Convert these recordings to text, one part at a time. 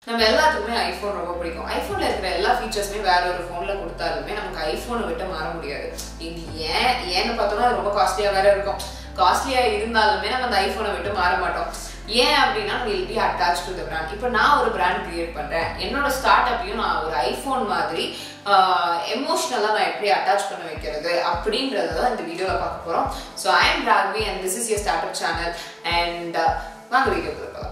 நம்ம எல்லாத்துக்குமே ஐஃபோன் ரொம்ப பிடிக்கும் ஐஃபோன்ல இருக்கிற எல்லா ஃபீச்சர்ஸுமே வேற ஒரு ஃபோன்ல கொடுத்தாலுமே நமக்கு ஐஃபோனை விட்டு மாற முடியாது இது ஏன் ஏன்னு பார்த்தோம்னா அது ரொம்ப காஸ்ட்லியா வேற இருக்கும் காஸ்ட்லியா இருந்தாலுமே நம்ம அந்த ஐஃபோனை விட்டு மாற மாட்டோம் ஏன் அப்படின்னா will be attach to the brand இப்போ நான் ஒரு பிராண்ட் கிரியேட் பண்றேன் என்னோட ஸ்டார்ட் அப்பையும் நான் ஒரு ஐஃபோன் மாதிரி எமோஷ்னலாக நான் எப்படி அட்டாச் பண்ண வைக்கிறது அப்படின்றத தான் இந்த வீடியோவில் பார்க்க போகிறோம் so I am Raghavi and this is your startup channel and வாங்க வீடியோ போகலாம்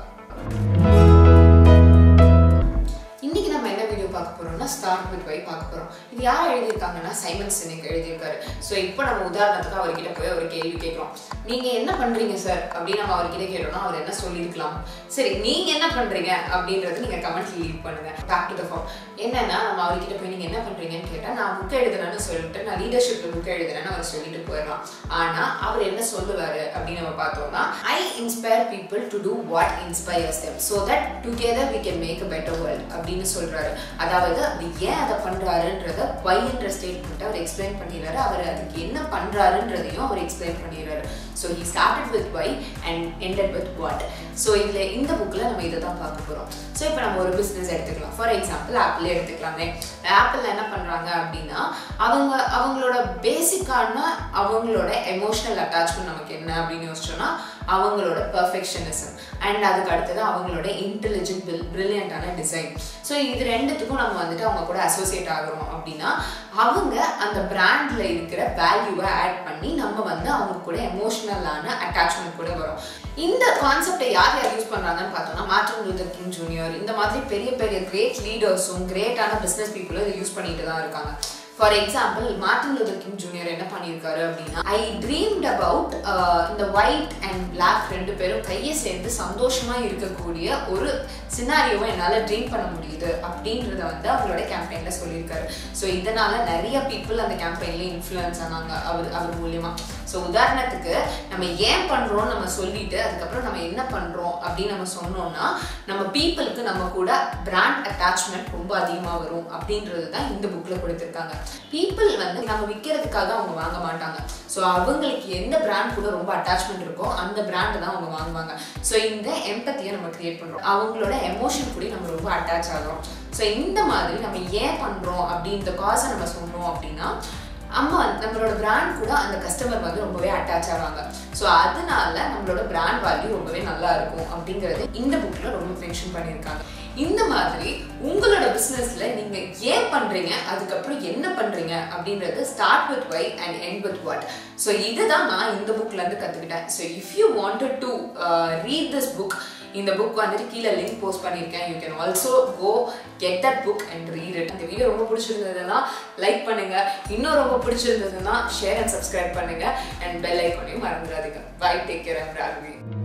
இன்னைக்கு நம்ம என்ன வீடியோ பார்க்க போறோம்னா ஸ்டார்ட் வித் வை பார்க்க போறோம் இது யார் எழுதியிருக்காங்கன்னா சைமன் சினிக் எழுதியிருக்காரு ஸோ இப்போ நம்ம உதாரணத்துக்கு அவர்கிட்ட போய் ஒரு கேள்வி கேட்குறோம் நீங்க என்ன பண்றீங்க சார் அப்படின்னு நம்ம அவர்கிட்ட கேட்டோம்னா அவர் என்ன சொல்லியிருக்கலாம் சரி நீங்க என்ன பண்றீங்க அப்படின்றது நீங்க கமெண்ட்ல லீவ் பண்ணுங்க பேக் டு த ஃபார்ம் என்னன்னா நம்ம அவர்கிட்ட போய் நீங்க என்ன பண்றீங்கன்னு கேட்டா நான் புக் எழுதுறேன்னு சொல்லிட்டு நான் லீடர்ஷிப்ல புக் எழுதுறேன்னு அவர் சொல்லிட்டு போயிடலாம் ஆனா அவர் என்ன சொல்லுவாரு அப்படின்னு நம்ம பார்த்தோம்னா I inspire people to do what inspires them so that together we can make a better world அப்படின்னு சொல்றாரு அதாவது அது ஏன் அதை பண்றாருன்றத வைன்ற ஸ்டேட்மெண்ட் அவர் எக்ஸ்பிளைன் பண்ணிடுறாரு அவர் அதுக்கு என்ன பண்றாருன்றதையும் அவர் எக்ஸ்பிளைன் பண்ணிடுறாரு so he started with why and ended with what so இதில் இந்த புக்கில் நம்ம இதை தான் பார்க்க போகிறோம் ஸோ இப்போ நம்ம ஒரு பிஸ்னஸ் எடுத்துக்கலாம் ஃபார் எக்ஸாம்பிள் ஆப்பிள் எடுத்துக்கலாமே ஆப்பிள் என்ன பண்ணுறாங்க அப்படின்னா அவங்க அவங்களோட பேசிக்கான அவங்களோட எமோஷனல் அட்டாச்மெண்ட் நமக்கு என்ன அப்படின்னு யோசிச்சோம்னா அவங்களோட பர்ஃபெக்ஷனிசம் அண்ட் அதுக்கு அடுத்தது அவங்களோட இன்டெலிஜென்ட் பில் பிரில்லியண்டான டிசைன் ஸோ இது ரெண்டுத்துக்கும் நம்ம வந்துட்டு அவங்க கூட அசோசியேட் ஆகிறோம் அப்படின்னா அவங்க அந்த பிராண்ட்ல இருக்கிற வேல்யூவை ஆட் பண்ணி நம்ம வந்து அவங்க கூட எமோஷனலான அட்டாச்மெண்ட் கூட வரும் இந்த கான்செப்டை யார் யார் யூஸ் பண்றாங்கன்னு பார்த்தோம்னா மார்டின் லூதர் கிங் ஜூனியர் இந்த மாதிரி பெரிய பெரிய கிரேட் லீடர்ஸும் கிரேட்டான பிஸ்னஸ் பீப்புளும் இதை யூஸ் பண்ணிட்டு தான் இருக்காங்க for example Martin Luther King Junior என்ன பண்ணியிருக்காரு அப்படின்னா ஐ ட்ரீம்ட் அபவுட் இந்த ஒயிட் அண்ட் பிளாக் ரெண்டு பேரும் கையை சேர்ந்து சந்தோஷமா இருக்கக்கூடிய ஒரு சினாரியோவை என்னால் ட்ரீம் பண்ண முடியுது அப்படின்றத வந்து அவங்களோட கேம்பெயினில் சொல்லியிருக்காரு ஸோ இதனால நிறைய பீப்புள் அந்த கேம்பெயின்ல இன்ஃப்ளூயன்ஸ் ஆனாங்க அவர் அவர் மூலியமா ஸோ உதாரணத்துக்கு நம்ம ஏன் பண்றோம் நம்ம சொல்லிட்டு அதுக்கப்புறம் நம்ம என்ன பண்றோம் அப்படின்னு நம்ம சொன்னோம்னா நம்ம பீப்புளுக்கு நம்ம கூட பிராண்ட் அட்டாச்மெண்ட் ரொம்ப அதிகமாக வரும் அப்படின்றது தான் இந்த புக்கில் கொடுத்துருக்காங்க பீப்புள் வந்து நம்ம விற்கிறதுக்காக அவங்க வாங்க மாட்டாங்க ஸோ அவங்களுக்கு எந்த பிராண்ட் கூட ரொம்ப அட்டாச்மெண்ட் இருக்கோ அந்த பிராண்ட் தான் அவங்க வாங்குவாங்க ஸோ இந்த எம்பத்தியை நம்ம கிரியேட் பண்ணுறோம் அவங்களோட எமோஷன் கூட நம்ம ரொம்ப அட்டாச் ஆகிறோம் ஸோ இந்த மாதிரி நம்ம ஏன் பண்ணுறோம் அப்படின்ற காசை நம்ம சொன்னோம் அப்படின்னா அம்மா நம்மளோட பிராண்ட் கூட அந்த கஸ்டமர் வந்து ரொம்பவே அட்டாச் ஆவாங்க ஸோ அதனால நம்மளோட பிராண்ட் வேல்யூ ரொம்பவே நல்லா இருக்கும் அப்படிங்கிறது இந்த புக்கில் ரொம்ப மென்ஷன் பண்ணியிருக்காங்க இந்த மாதிரி உங்களோட பிஸ்னஸ்ல நீங்க ஏன் பண்றீங்க அதுக்கப்புறம் என்ன பண்றீங்க அப்படின்றது start with why and end with what so இதுதான் நான் இந்த புக்ல இருந்து கத்துக்கிட்டேன் so if you wanted to read this book இந்த புக் வந்துட்டு கீழே லிங்க் போஸ்ட் பண்ணியிருக்கேன் you can also go get that book and read it இந்த வீடியோ ரொம்ப பிடிச்சிருந்ததுன்னா லைக் பண்ணுங்க இன்னும் ரொம்ப பிடிச்சிருந்ததுன்னா ஷேர் அண்ட் சப்ஸ்கிரைப் பண்ணுங்க அண்ட் பெல் ஐக்கானையும் மறந்துடாதீங்க bye take care and Raghavi